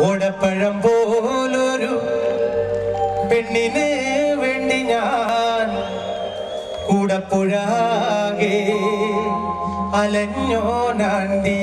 ഓടപ്പഴം പോലൊരു പെണ്ണിന് വേണ്ടി ഞാൻ കൂടപ്പുഴാകെ അലഞ്ഞോ നാണ്ടി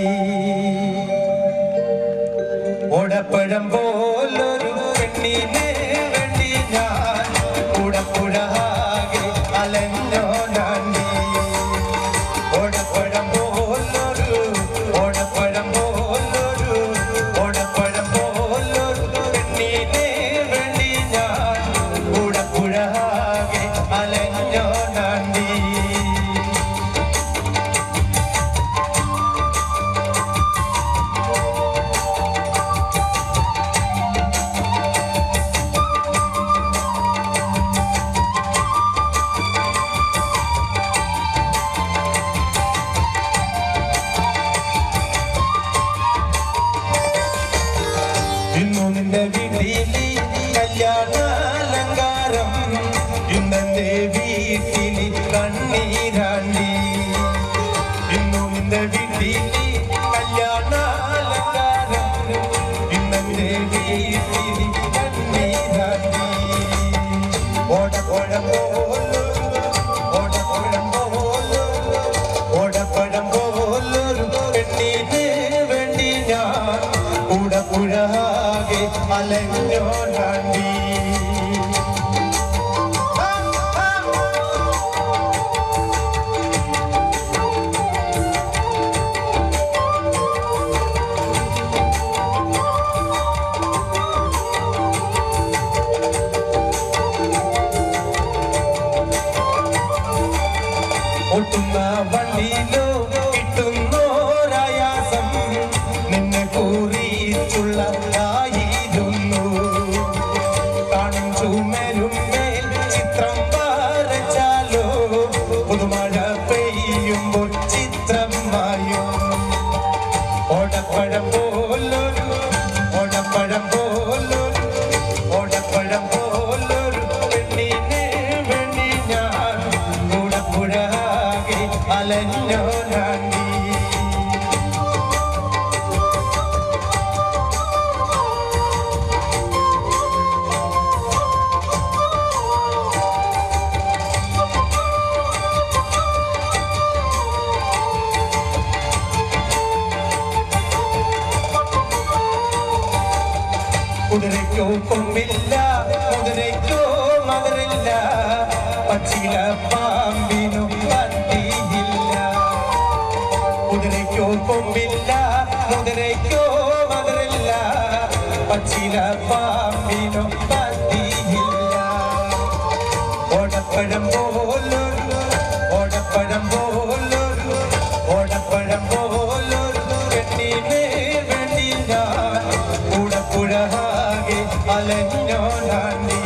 ഓടപ്പഴം പോലൊരു പെണ്ണിന് വേണ്ടി ഞാൻ കൂടപ്പുഴാകെ അലഞ്ഞോ നാണ്ടി ഓടപ്പഴം പോലൊരു ഓടപ്പഴം പോലൊരു ഓടപ്പഴം പോലൊരു പെണ്ണിനെ വേണ്ടി ഞാൻ കൂടപ്പുഴാകെ അലഞ്ഞോ നാണ്ടി ഇന്നു നിന്റെ വീട്ടിലെ കല്യാണ അലങ്കാരം ഇന്നെന്റെ വീട്ടിലെ കണ്ണീരാണ്ടി ഇന്നു നിന്റെ വീട്ടിലെ കല്യാണ അലങ്കാരം ഇന്നെന്റെ വീട്ടിലെ കണ്ണീരാണ്ടി ഓടപ്പഴം പോലൊരു ഓടപ്പഴം പോലൊരു ഓടപ്പഴം പോലൊരു പെണ്ണിന് വേണ്ടി ഞാൻ കൂടപ്പുഴാകെ അലഞ്ഞോ നാണ്ടി ഒട്ടുന്ന വണ്ടിയിലോ കിട്ടുന്നോരായാസം നിന്നെ കുറിച്ചുള്ളതായിരുന്നു കാണും ചുമരും മേൽ ചിത്രം വരച്ചാലോ പുതുമഴ പെയ്യുമ്പോൾ ചിത്രം മായും ഓടപ്പഴം പോലൊരു ഓടപ്പഴം പോലൊരു ഓടപ്പഴം പോലൊരു പെണ്ണിനെ വേണ്ടി ഞാൻ കൂടപ്പുഴാകെ അലഞ്ഞോ നാണ്ടി കുതിരയ്ക്കോ കൊമ്പില്ല കുതിരയ്ക്കോ മകരില്ല പച്ചില പാമ്പിനു പട്ടിയില്ല കുതിരയ്ക്കോ കൊമ്പില്ല കുതിരയ്ക്കോ മകരില്ല പച്ചില പാമ്പിനു പട്ടിയില്ല ഓടപ്പഴം പോലൊരു ഓടപ്പഴം പോലൊരു ഓടപ്പഴം പോലൊരു പെണ്ണിനെ വേണ്ടി ഞാൻ കൂടപ്പുഴാകെ അലഞ്ഞോ നാണ്ടി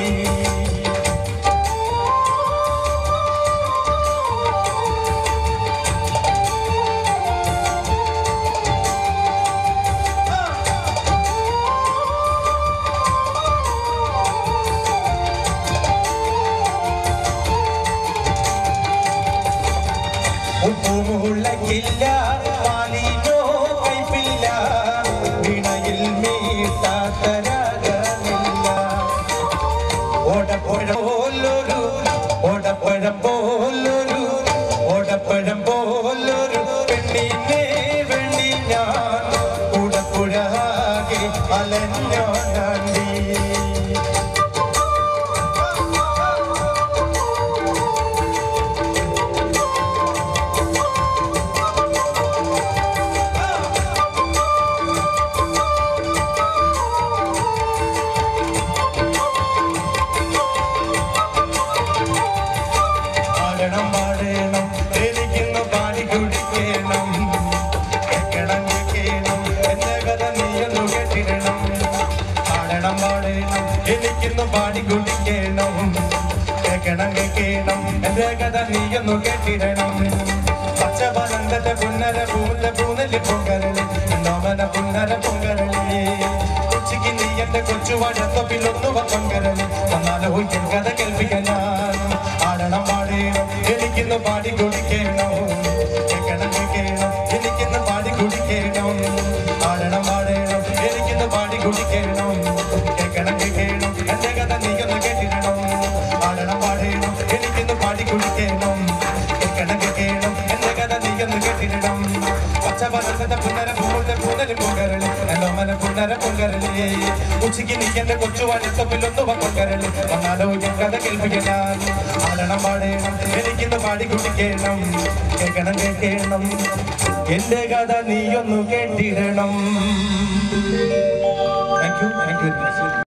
ഉപ്പുമുളകില്ല പാലിനോ കൈപ്പില്ല വിണയിൽ മീട്ടാത്തരകമില്ല ഓടപ്പഴം പോലൊരു ഓടപ്പഴം പോലൊരു ഓടപ്പഴം പോലൊരു പെണ്ണിനെ വേണ്ടി ഞാൻ കൂടപ്പുഴാകെ അലഞ്ഞോ നാണ്ടി പാടണം പാടണം എനിക്കിന്ന് പാടി കുടിക്കണം കേക്കണം കേക്കണം എന്ന കഥ നീയൊന്നു കേട്ടിടണം പാടണം പാടണം എനിക്കിന്ന് പാടി കുടിക്കണം കേക്കണം കേക്കണം എന്റെ കഥ നീയൊന്നു കേട്ടിടണം പച്ചപനന്തത്തെ പുന്നര പൂല പൂനലി പൊങ്കരളി നോമന പുന്നര പൊങ്കരളി കൊച്ചിക്ക് നീ എന്റെ കൊച്ചു വഴത്തൊപ്പിലൊന്നു പൊങ്കരളി വന്നാലോ എൻ കഥ കേൾപ്പിക്കാൻ ഞാൻ ആടണം പാടേണം എനിക്കിന്ന് പാടി കുടിക്കണം കേക്കണം കേക്കണം എനിക്കിന്ന് പാടി കുടിക്കണം ആടണം പാടേണം എനിക്കിന്ന് പാടി കുടിക്കണം കേൾക്കണം കേൾക്കണം എന്റെ കഥ നീയൊന്ന് കേട്ടിരണം പാടണം പാടണം എനിക്കൊന്ന് പാടി കുടിക്കണം കേൾക്കണം കേൾക്കണം എന്റെ കഥ നീയൊന്ന് കേട്ടിരണം പച്ച പലസത്തെ പുന്നര പൂമുത്തെ പൂതലും പൊങ്കരളി എല്ലോമന പുന്നര പൊങ്കരളി ഉച്ചയ്ക്ക് നീക്കെന്റെ കൊച്ചു വഴിത്തൊപ്പിലൊന്ന് പൊങ്കരളി വന്നാലോ ഞാൻ കഥ കേൾപ്പിക്കാൻ പാടണം പാടണം എനിക്കിന്ന് പാടി കുടിക്കണം കേൾക്കണം കേൾക്കണം എന്റെ കഥ നീയൊന്നു കേട്ടിടണം താങ്ക് യു താങ്ക് യു